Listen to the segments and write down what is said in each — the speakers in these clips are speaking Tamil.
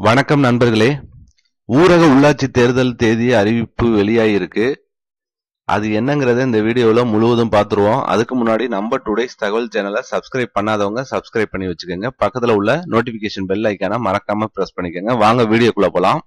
வணக்கம் நண்பர்களே ஊரக உள்ளாட்சி தேர்தல் தேதி அறிவிப்பு வெளியாகிருக்கு அது என்னங்கிறத இந்த வீடியோவில் முழுவதும் பார்த்துருவோம் அதுக்கு முன்னாடி நம்ம டுடேஸ் தகவல் சேனலை சப்ஸ்கிரைப் பண்ணாதவங்க சப்ஸ்கிரைப் பண்ணி வச்சுக்கோங்க பக்கத்தில் உள்ள நோட்டிஃபிகேஷன் பெல் ஐக்கான மறக்காம ப்ரெஸ் பண்ணிக்கோங்க வாங்க வீடியோக்குள்ள போகலாம்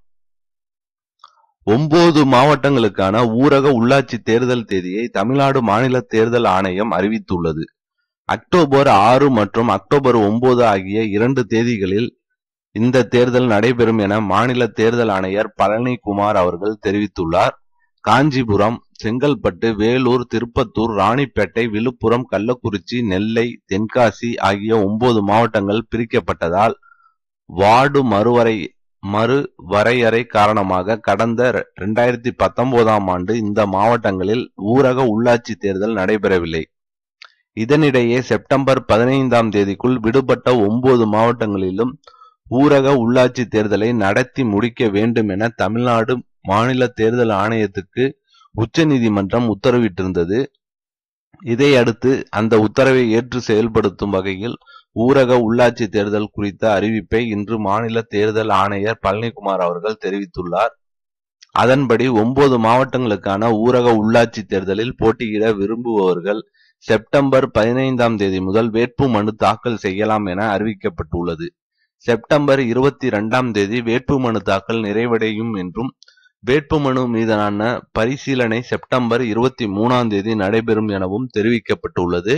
ஒன்பது மாவட்டங்களுக்கான ஊரக உள்ளாட்சி தேர்தல் தேதியை தமிழ்நாடு மாநில தேர்தல் ஆணையம் அறிவித்துள்ளது அக்டோபர் ஆறு மற்றும் அக்டோபர் ஒன்பது ஆகிய இரண்டு தேதிகளில் இந்த தேர்தல் நடைபெறும் என மாநில தேர்தல் ஆணையர் பழனிக்குமார் அவர்கள் தெரிவித்துள்ளார் காஞ்சிபுரம் செங்கல்பட்டு வேலூர் திருப்பத்தூர் ராணிப்பேட்டை விழுப்புரம் கள்ளக்குறிச்சி நெல்லை தென்காசி ஆகிய ஒன்பது மாவட்டங்கள் பிரிக்கப்பட்டதால் வார்டு மறுவரை மறு வரையறை காரணமாக கடந்த இரண்டாயிரத்தி பத்தொன்பதாம் ஆண்டு இந்த மாவட்டங்களில் ஊரக உள்ளாட்சி தேர்தல் நடைபெறவில்லை இதனிடையே செப்டம்பர் பதினைந்தாம் தேதிக்குள் விடுபட்ட ஒன்பது மாவட்டங்களிலும் ஊரக உள்ளாட்சி தேர்தலை நடத்தி முடிக்க வேண்டும் என தமிழ்நாடு மாநில தேர்தல் ஆணையத்துக்கு உச்சநீதிமன்றம் உத்தரவிட்டிருந்தது இதையடுத்து அந்த உத்தரவை ஏற்று செயல்படுத்தும் வகையில் ஊரக உள்ளாட்சி தேர்தல் குறித்த அறிவிப்பை இன்று மாநில தேர்தல் ஆணையர் பழனிக்குமார் அவர்கள் தெரிவித்துள்ளார் அதன்படி ஒன்பது மாவட்டங்களுக்கான ஊரக உள்ளாட்சி தேர்தலில் போட்டியிட விரும்புபவர்கள் செப்டம்பர் பதினைந்தாம் தேதி முதல் வேட்பு மனு தாக்கல் செய்யலாம் என அறிவிக்கப்பட்டுள்ளது செப்டம்பர் இருபத்தி இரண்டாம் தேதி வேட்புமனு தாக்கல் நிறைவடையும் என்றும் வேட்புமனு மீதான பரிசீலனை செப்டம்பர் இருபத்தி மூணாம் தேதி நடைபெறும் எனவும் தெரிவிக்கப்பட்டுள்ளது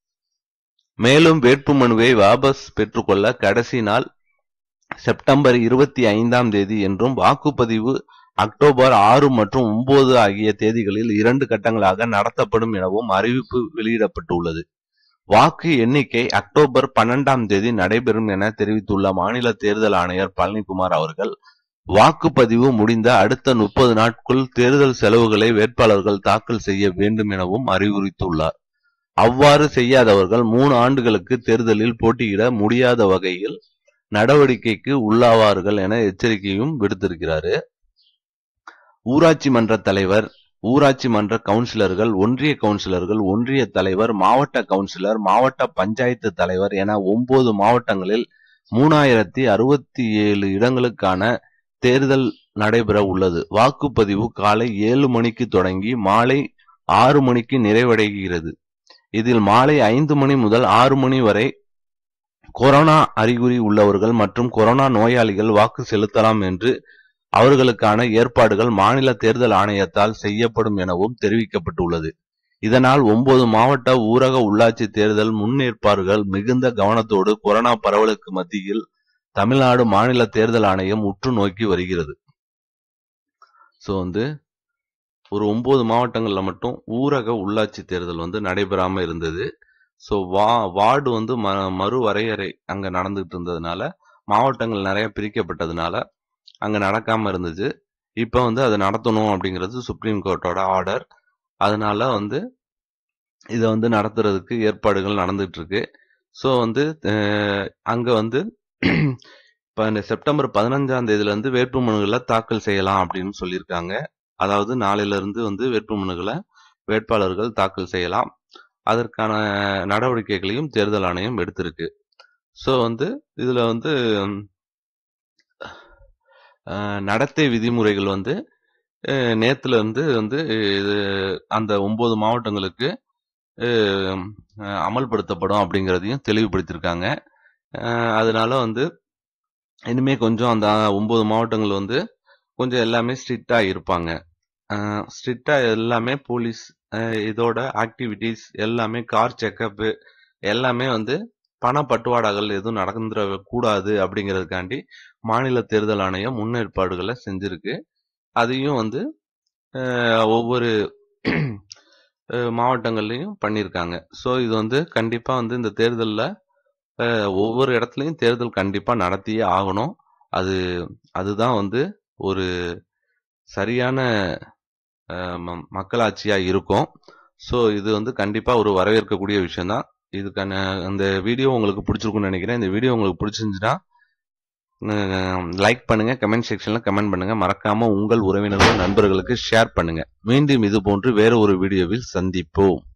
மேலும் வேட்புமனுவை வாபஸ் பெற்றுக்கொள்ள கடைசி நாள் செப்டம்பர் இருபத்தி ஐந்தாம் தேதி என்றும் வாக்குப்பதிவு அக்டோபர் ஆறு மற்றும் ஒன்பது ஆகிய தேதிகளில் இரண்டு கட்டங்களாக நடத்தப்படும் எனவும் அறிவிப்பு வெளியிடப்பட்டுள்ளது வாக்கு எண்ணிக்கை அக்டோபர் பன்னெண்டாம் தேதி நடைபெறும் என தெரிவித்துள்ள மாநில தேர்தல் ஆணையர் பழனிக்குமார் அவர்கள் வாக்குப்பதிவு முடிந்த அடுத்த முப்பது நாட்குள் தேர்தல் செலவுகளை வேட்பாளர்கள் தாக்கல் செய்ய வேண்டும் எனவும் அறிவுறுத்தியுள்ளார் அவ்வாறு செய்யாதவர்கள் மூணு ஆண்டுகளுக்கு தேர்தலில் போட்டியிட முடியாத வகையில் நடவடிக்கைக்கு உள்ளாவார்கள் என எச்சரிக்கையும் விடுத்திருக்கிறாரு ஊராட்சி மன்ற தலைவர் ஊராட்சி மன்ற கவுன்சிலர்கள் ஒன்றிய கவுன்சிலர்கள் ஒன்றிய தலைவர் மாவட்ட கவுன்சிலர் மாவட்ட பஞ்சாயத்து தலைவர் என ஒன்பது மாவட்டங்களில் மூணாயிரத்தி அறுபத்தி ஏழு இடங்களுக்கான தேர்தல் நடைபெற உள்ளது வாக்குப்பதிவு காலை ஏழு மணிக்கு தொடங்கி மாலை ஆறு மணிக்கு நிறைவடைகிறது இதில் மாலை ஐந்து மணி முதல் ஆறு மணி வரை கொரோனா அறிகுறி உள்ளவர்கள் மற்றும் கொரோனா நோயாளிகள் வாக்கு செலுத்தலாம் என்று அவர்களுக்கான ஏற்பாடுகள் மாநில தேர்தல் ஆணையத்தால் செய்யப்படும் எனவும் தெரிவிக்கப்பட்டுள்ளது இதனால் ஒன்பது மாவட்ட ஊரக உள்ளாட்சி தேர்தல் முன்னேற்பாடுகள் மிகுந்த கவனத்தோடு கொரோனா பரவலுக்கு மத்தியில் தமிழ்நாடு மாநில தேர்தல் ஆணையம் உற்று நோக்கி வருகிறது ஸோ வந்து ஒரு ஒன்பது மாவட்டங்கள்ல மட்டும் ஊரக உள்ளாட்சி தேர்தல் வந்து நடைபெறாம இருந்தது ஸோ வா வார்டு வந்து ம மறு வரையறை அங்க நடந்துகிட்டு இருந்ததுனால மாவட்டங்கள் நிறைய பிரிக்கப்பட்டதுனால அங்க நடக்காம இருந்துச்சு இப்போ வந்து அதை நடத்தணும் அப்படிங்கிறது சுப்ரீம் கோர்ட்டோட ஆர்டர் அதனால வந்து இதை வந்து நடத்துறதுக்கு ஏற்பாடுகள் நடந்துட்டு இருக்கு ஸோ வந்து அங்க வந்து இப்போ இந்த செப்டம்பர் பதினஞ்சாம் தேதியிலேருந்து வேட்புமனுகளை தாக்கல் செய்யலாம் அப்படின்னு சொல்லியிருக்காங்க அதாவது நாளையில இருந்து வந்து வேட்புமனுகளை வேட்பாளர்கள் தாக்கல் செய்யலாம் அதற்கான நடவடிக்கைகளையும் தேர்தல் ஆணையம் எடுத்திருக்கு ஸோ வந்து இதுல வந்து நடத்தை விதிமுறைகள் வந்து நேத்துல இருந்து வந்து இது அந்த ஒன்பது மாவட்டங்களுக்கு அமல்படுத்தப்படும் அப்படிங்கிறதையும் தெளிவுபடுத்தியிருக்காங்க அதனால வந்து இனிமே கொஞ்சம் அந்த ஒன்பது மாவட்டங்கள் வந்து கொஞ்சம் எல்லாமே ஸ்ட்ரிக்டா இருப்பாங்க ஸ்ட்ரிக்டா எல்லாமே போலீஸ் இதோட ஆக்டிவிட்டிஸ் எல்லாமே கார் செக்கப்பு எல்லாமே வந்து பண பட்டுவாடாகள் எதுவும் நடந்துட கூடாது அப்படிங்கிறதுக்காண்டி மாநில தேர்தல் ஆணையம் முன்னேற்பாடுகளை செஞ்சிருக்கு அதையும் வந்து ஒவ்வொரு மாவட்டங்கள்லையும் பண்ணியிருக்காங்க ஸோ இது வந்து கண்டிப்பாக வந்து இந்த தேர்தலில் ஒவ்வொரு இடத்துலையும் தேர்தல் கண்டிப்பாக நடத்தியே ஆகணும் அது அதுதான் வந்து ஒரு சரியான மக்களாட்சியாக இருக்கும் ஸோ இது வந்து கண்டிப்பாக ஒரு வரவேற்கக்கூடிய விஷயம்தான் இதுக்கான அந்த வீடியோ உங்களுக்கு பிடிச்சிருக்கும்னு நினைக்கிறேன் இந்த வீடியோ உங்களுக்கு பிடிச்சிருந்துச்சுன்னா லைக் பண்ணுங்க கமெண்ட் செக்ஷன்ல கமெண்ட் பண்ணுங்க மறக்காம உங்கள் உறவினர்கள் நண்பர்களுக்கு ஷேர் பண்ணுங்க மீண்டும் இது போன்று வேற ஒரு வீடியோவில் சந்திப்போம்